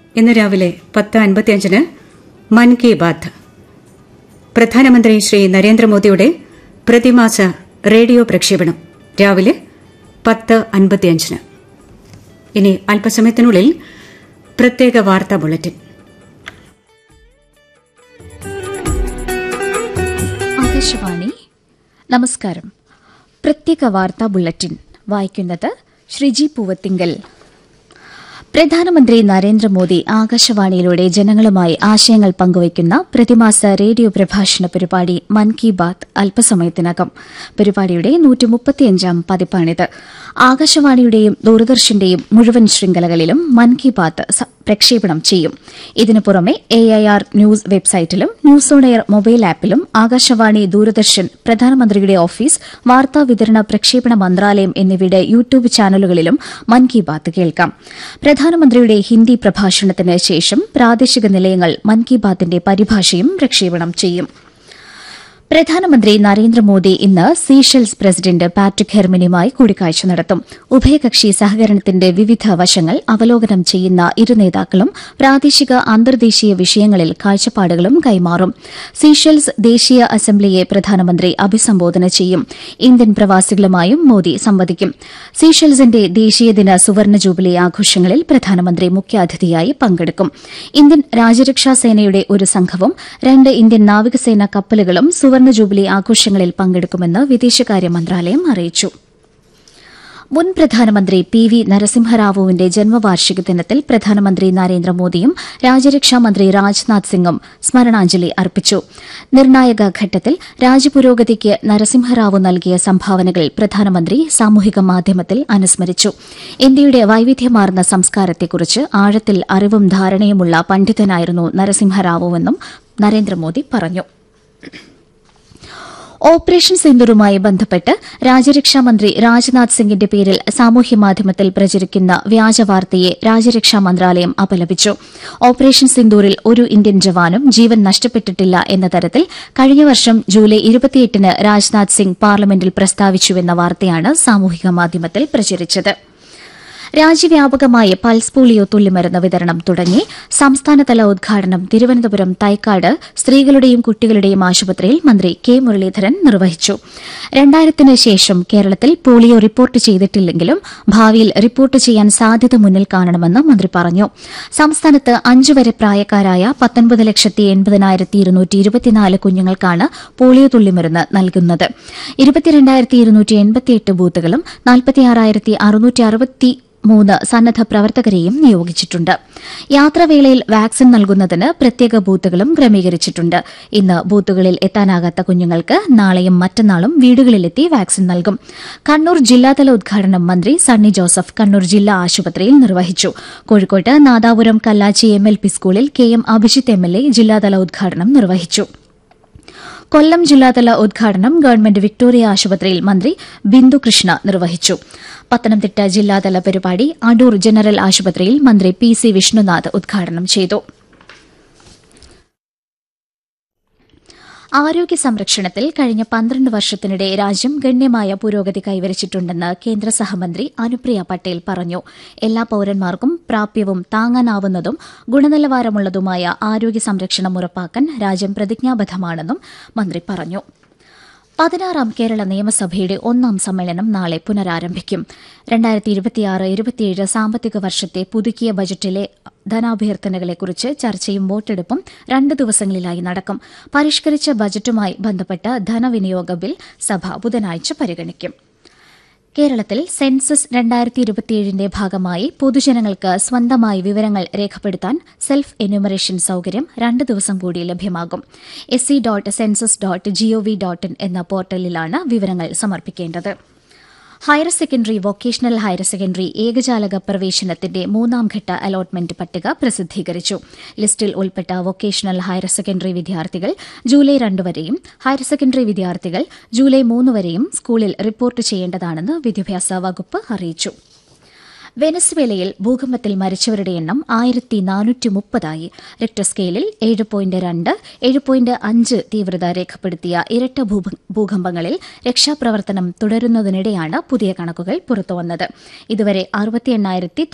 ഇന്ന് രാവിലെ പത്ത് അൻപത്തിയഞ്ചിന് മൻ കി ബാത്ത് പ്രധാനമന്ത്രി ശ്രീ നരേന്ദ്രമോദിയുടെ പ്രതിമാസ റേഡിയോ പ്രക്ഷേപണം രാവിലെ പത്ത് അൻപത്തിയഞ്ചിന് ഇനി അല്പസമയത്തിനുള്ളിൽ പ്രത്യേക വാർത്താ ബുള്ളറ്റിൻ ആകാശവാണി നമസ്കാരം പ്രത്യേക വാർത്താ ബുള്ളറ്റിൻ വായിക്കുന്നത് ശ്രീജി പൂവത്തിങ്കൽ പ്രധാനമന്ത്രി നരേന്ദ്രമോദി ആകാശവാണിയിലൂടെ ജനങ്ങളുമായി ആശയങ്ങൾ പങ്കുവയ്ക്കുന്ന പ്രതിമാസ റേഡിയോ പ്രഭാഷണ പരിപാടി മൻ കി ബാത്ത് അല്പസമയത്തിനകം പരിപാടിയുടെ നൂറ്റിമുപ്പത്തിയഞ്ചാം പതിപ്പാണിത് ആകാശവാണിയുടെയും ദൂരദർശന്റെയും മുഴുവൻ ശൃംഖലകളിലും മൻ കി ബാത്ത് സ- പ്രക്ഷേപണം ചെയ്യും ഇതിനു പുറമെ എ ഐ ആർ ന്യൂസ് വെബ്സൈറ്റിലും ന്യൂസ് ഓൺ എയർ മൊബൈൽ ആപ്പിലും ആകാശവാണി ദൂരദർശൻ പ്രധാനമന്ത്രിയുടെ ഓഫീസ് വാർത്താ വിതരണ പ്രക്ഷേപണ മന്ത്രാലയം എന്നിവയുടെ യൂട്യൂബ് ചാനലുകളിലും മൻ കി ബാത്ത് കേൾക്കാം പ്രധാനമന്ത്രിയുടെ ഹിന്ദി പ്രഭാഷണത്തിന് ശേഷം പ്രാദേശിക നിലയങ്ങൾ മൻ കി ബാത്തിന്റെ പരിഭാഷയും പ്രക്ഷേപണം ചെയ്യും പ്രധാനമന്ത്രി നരേന്ദ്രമോദി ഇന്ന് സീഷെൽസ് പ്രസിഡന്റ് പാട്രിക് ഹെർമിനുമായി കൂടിക്കാഴ്ച നടത്തും ഉഭയകക്ഷി സഹകരണത്തിന്റെ വിവിധ വശങ്ങൾ അവലോകനം ചെയ്യുന്ന ഇരു നേതാക്കളും പ്രാദേശിക അന്തർദേശീയ വിഷയങ്ങളിൽ കാഴ്ചപ്പാടുകളും കൈമാറും സീഷെൽസ് ദേശീയ അസംബ്ലിയെ പ്രധാനമന്ത്രി അഭിസംബോധന ചെയ്യും ഇന്ത്യൻ പ്രവാസികളുമായും മോദി സംവദിക്കും സീഷെൽസിന്റെ ദേശീയദിന സുവർണ ജൂബിലി ആഘോഷങ്ങളിൽ പ്രധാനമന്ത്രി മുഖ്യാതിഥിയായി പങ്കെടുക്കും ഇന്ത്യൻ രാജ്യരക്ഷാ സേനയുടെ ഒരു സംഘവും രണ്ട് ഇന്ത്യൻ നാവികസേന കപ്പലുകളും സുവർണ ജൂബിലി ആഘോഷങ്ങളിൽ പങ്കെടുക്കുമെന്ന് വിദേശകാര്യ മന്ത്രാലയം അറിയിച്ചു മുൻ പ്രധാനമന്ത്രി പി വി നരസിംഹറാവുവിന്റെ ജന്മവാർഷിക ദിനത്തിൽ പ്രധാനമന്ത്രി നരേന്ദ്രമോദിയും രാജ്യരക്ഷാ മന്ത്രി രാജ്നാഥ് സിംഗും സ്മരണാഞ്ജലി അർപ്പിച്ചു നിർണായക ഘട്ടത്തിൽ രാജ്യപുരോഗതിക്ക് നരസിംഹറാവു നൽകിയ സംഭാവനകൾ പ്രധാനമന്ത്രി സാമൂഹിക മാധ്യമത്തിൽ അനുസ്മരിച്ചു ഇന്ത്യയുടെ വൈവിധ്യമാർന്ന സംസ്കാരത്തെക്കുറിച്ച് ആഴത്തിൽ അറിവും ധാരണയുമുള്ള പണ്ഡിതനായിരുന്നു നരസിംഹറാവുവെന്നും നരേന്ദ്രമോദി പറഞ്ഞു ഓപ്പറേഷൻ സിന്ദൂറുമായി ബന്ധപ്പെട്ട് രാജ്യരക്ഷാ മന്ത്രി രാജ്നാഥ് സിംഗിന്റെ പേരിൽ സാമൂഹ്യമാധ്യമത്തിൽ പ്രചരിക്കുന്ന വ്യാജ വാർത്തയെ രാജ്യരക്ഷാ മന്ത്രാലയം അപലപിച്ചു ഓപ്പറേഷൻ സിന്ദൂറിൽ ഒരു ഇന്ത്യൻ ജവാനും ജീവൻ നഷ്ടപ്പെട്ടിട്ടില്ല എന്ന തരത്തിൽ കഴിഞ്ഞ വർഷം ജൂലൈ ഇരുപത്തിയെട്ടിന് രാജ്നാഥ് സിംഗ് പാർലമെന്റിൽ പ്രസ്താവിച്ചുവെന്ന വാർത്തയാണ് സാമൂഹിക മാധ്യമത്തിൽ പ്രചരിച്ചത് രാജ്യവ്യാപകമായി പൾസ് പോളിയോ തുള്ളിമരുന്ന് വിതരണം തുടങ്ങി സംസ്ഥാനതല ഉദ്ഘാടനം തിരുവനന്തപുരം തൈക്കാട് സ്ത്രീകളുടെയും കുട്ടികളുടെയും ആശുപത്രിയിൽ മന്ത്രി കെ മുരളീധരൻ നിർവഹിച്ചു രണ്ടായിരത്തിന് ശേഷം കേരളത്തിൽ പോളിയോ റിപ്പോർട്ട് ചെയ്തിട്ടില്ലെങ്കിലും ഭാവിയിൽ റിപ്പോർട്ട് ചെയ്യാൻ സാധ്യത മുന്നിൽ കാണണമെന്ന് മന്ത്രി പറഞ്ഞു സംസ്ഥാനത്ത് അഞ്ചു വരെ പ്രായക്കാരായ പത്തൊൻപത് ലക്ഷത്തി എൺപതിനായിരത്തി ഇരുന്നൂറ്റി ഇരുപത്തിനാല് കുഞ്ഞുങ്ങൾക്കാണ് പോളിയോ തുള്ളിമരുന്ന് നൽകുന്നത് ഇരുപത്തിരണ്ടായിരത്തി ഇരുന്നൂറ്റി എൺപത്തിയെട്ട് ബൂത്തുകളും നാൽപ്പത്തിയാറായിരത്തി അറുന്നൂറ്റി അറുപത്തി മൂന്ന് സന്നദ്ധ പ്രവർത്തകരെയും നിയോഗിച്ചിട്ടുണ്ട് യാത്രാവേളയിൽ വാക്സിൻ നൽകുന്നതിന് പ്രത്യേക ബൂത്തുകളും ക്രമീകരിച്ചിട്ടുണ്ട് ഇന്ന് ബൂത്തുകളിൽ എത്താനാകാത്ത കുഞ്ഞുങ്ങൾക്ക് നാളെയും മറ്റന്നാളും വീടുകളിലെത്തി വാക്സിൻ നൽകും കണ്ണൂർ ജില്ലാതല ഉദ്ഘാടനം മന്ത്രി സണ്ണി ജോസഫ് കണ്ണൂർ ജില്ലാ ആശുപത്രിയിൽ നിർവഹിച്ചു കോഴിക്കോട്ട് Nadapuram Kallachi M L P സ്കൂളിൽ K M Abhijith M L A ജില്ലാതല ഉദ്ഘാടനം നിർവഹിച്ചു കൊല്ലം ജില്ലാതല ഉദ്ഘാടനം ഗവൺമെന്റ് വിക്ടോറിയ ആശുപത്രിയിൽ മന്ത്രി ബിന്ദു കൃഷ്ണ നിർവഹിച്ചു പത്തനംതിട്ട ജില്ലാതല പരിപാടി അടൂർ ജനറൽ ആശുപത്രിയിൽ മന്ത്രി പി സി വിഷ്ണുനാഥ് ഉദ്ഘാടനം ചെയ്തു ആരോഗ്യ സംരക്ഷണത്തിൽ കഴിഞ്ഞ പന്ത്രണ്ട് വർഷത്തിനിടെ രാജ്യം ഗണ്യമായ പുരോഗതി കൈവരിച്ചിട്ടുണ്ടെന്ന് കേന്ദ്ര സഹമന്ത്രി അനുപ്രിയ പട്ടേൽ പറഞ്ഞു എല്ലാ പൌരന്മാർക്കും പ്രാപ്യവും താങ്ങാനാവുന്നതും ഗുണനിലവാരമുള്ളതുമായ ആരോഗ്യ സംരക്ഷണം ഉറപ്പാക്കാൻ രാജ്യം പ്രതിജ്ഞാബദ്ധമാണെന്നും മന്ത്രി പറഞ്ഞു പതിനാറാം കേരള നിയമസഭയുടെ ഒന്നാം സമ്മേളനം നാളെ പുനരാരംഭിക്കും രണ്ടായിരത്തി ഇരുപത്തിയാറ് ഇരുപത്തിയേഴ് സാമ്പത്തിക വർഷത്തെ പുതുക്കിയ ബജറ്റിലെ ധനാഭ്യർത്ഥനകളെക്കുറിച്ച് ചർച്ചയും വോട്ടെടുപ്പും രണ്ട് ദിവസങ്ങളിലായി നടക്കും പരിഷ്കരിച്ച ബജറ്റുമായി ബന്ധപ്പെട്ട ധനവിനിയോഗ ബിൽ സഭ ബുധനാഴ്ച പരിഗണിക്കും കേരളത്തിൽ സെൻസസ് രണ്ടായിരത്തി ഇരുപത്തിയേഴിന്റെ ഭാഗമായി പൊതുജനങ്ങൾക്ക് സ്വന്തമായി വിവരങ്ങൾ രേഖപ്പെടുത്താൻ സെൽഫ് എന്യൂമറേഷൻ സൌകര്യം രണ്ട് ദിവസം കൂടി ലഭ്യമാകും S C dot census dot gov dot in എന്ന പോർട്ടലിലാണ് വിവരങ്ങൾ സമർപ്പിക്കേണ്ടത് higher secondary vocational higher secondary ഏകജാലക പ്രവേശനത്തിന്റെ മൂന്നാം ഘട്ട അലോട്ട്മെന്റ് പട്ടിക പ്രസിദ്ധീകരിച്ചു ലിസ്റ്റിൽ ഉൾപ്പെട്ട വൊക്കേഷണൽ ഹയർ സെക്കൻഡറി വിദ്യാർത്ഥികൾ ജൂലൈ രണ്ട് വരെയും ഹയർ സെക്കൻഡറി വിദ്യാർത്ഥികൾ ജൂലൈ മൂന്ന് വരെയും സ്കൂളിൽ റിപ്പോർട്ട് ചെയ്യേണ്ടതാണെന്ന് വിദ്യാഭ്യാസ വകുപ്പ് അറിയിച്ചു വെനസ്വേലയിൽ ഭൂകമ്പത്തിൽ മരിച്ചവരുടെ എണ്ണം ആയിരത്തി നാനൂറ്റി മുപ്പതായി റിക്ടർ സ്കെയിലിൽ ഏഴ് പോയിന്റ് രണ്ട് ഏഴ് പോയിന്റ് അഞ്ച് തീവ്രത രേഖപ്പെടുത്തിയ ഇരട്ട ഭൂഭ- ഭൂകമ്പങ്ങളിൽ രക്ഷാപ്രവർത്തനം തുടരുന്നതിനിടെയാണ് പുതിയ കണക്കുകൾ പുറത്തുവന്നത് ഇതുവരെ അറുപത്തി എണ്ണായിരത്തി